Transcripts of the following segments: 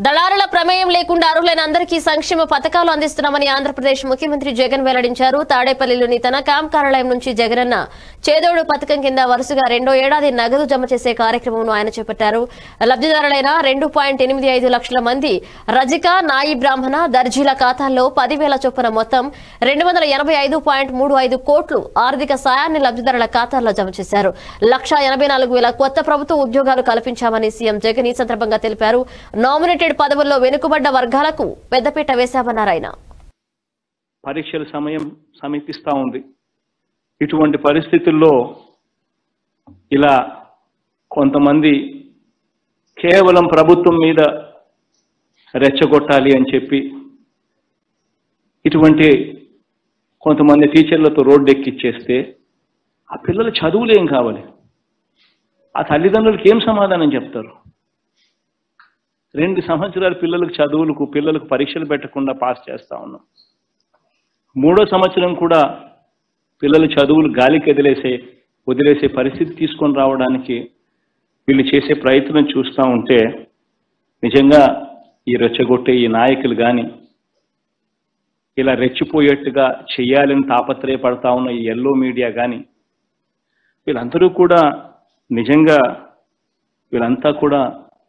దళారుల ప్రమేయం లేకుండా అర్హులైన అందరికీ సంక్షేమ పథకాలు అందిస్తున్నామని ఆంధ్రప్రదేశ్ ముఖ్యమంత్రి జగన్ వెల్లడించారు తాడేపల్లిలోని తన క్యాంప్ కార్యాలయం నుంచి జగనన్న చేదోడు పథకం కింద వరుసగా రెండో ఏడాది నగదు జమ చేసే కార్యక్రమంను ఆయన చేపట్టారు లబ్దిదారులైన రెండు పాయింట్ ఎనిమిది ఐదు లక్షల మంది రజిక నాయి బ్రాహ్మణ దర్జీల ఖాతాల్లో పదివేల చొప్పున మొత్తం రెండు వందల ఎనభై ఐదు పాయింట్ మూడు ఐదు కోట్లు ఆర్థిక సాయాన్ని లబ్దిదారుల ఖాతాల్లో జమ చేశారు లక్ష ఎనభై నాలుగు వేల కొత్త ప్రభుత్వ ఉద్యోగాలు కల్పించామని సీఎం జగన్ ఈ సందర్భంగా తెలిపారు నామినేటెడ్ పదవుల్లో వెనుకబడ్డ వర్గాలకు పెద్దపీట వేశామన్నారు ఆయన పరీక్షల సమయం సమీపిస్తూ ఉంది ఇటువంటి పరిస్థితుల్లో ఇలా కొంతమంది కేవలం ప్రభుత్వం మీద రెచ్చగొట్టాలి అని చెప్పి ఇటువంటి కొంతమంది టీచర్లతో రోడ్డు ఎక్కిచ్చేస్తే ఆ పిల్లల చదువులు ఏం కావాలి ఆ తల్లిదండ్రులకి ఏం సమాధానం చెప్తారు రెండు సంవత్సరాలు పిల్లలకు చదువులకు పిల్లలకు పరీక్షలు పెట్టకుండా పాస్ చేస్తా ఉన్నాం మూడో సంవత్సరం కూడా పిల్లల చదువులు గాలికి వదిలేసే వదిలేసే పరిస్థితి తీసుకొని రావడానికి వీళ్ళు చేసే ప్రయత్నం చూస్తూ ఉంటే నిజంగా ఈ రెచ్చగొట్టే ఈ నాయకులు కానీ ఇలా రెచ్చిపోయేట్టుగా చెయ్యాలని తాపత్రయపడతా ఉన్న ఈ ఎల్లో మీడియా కానీ వీళ్ళందరూ కూడా నిజంగా వీళ్ళంతా కూడా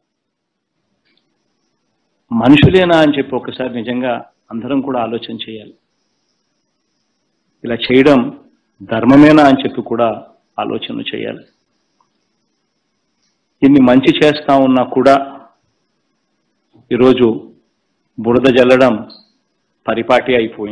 మనుషులేనా అని చెప్పి ఒకసారి నిజంగా అందరం కూడా ఆలోచన చేయాలి ఇలా చేయడం ధర్మమేనా అని చెప్పి కూడా ఆలోచన చేయాలి ఇన్ని మంచి చేస్తా ఉన్నా కూడా ఈరోజు బురద జల్లడం పరిపాటి అయిపోయింది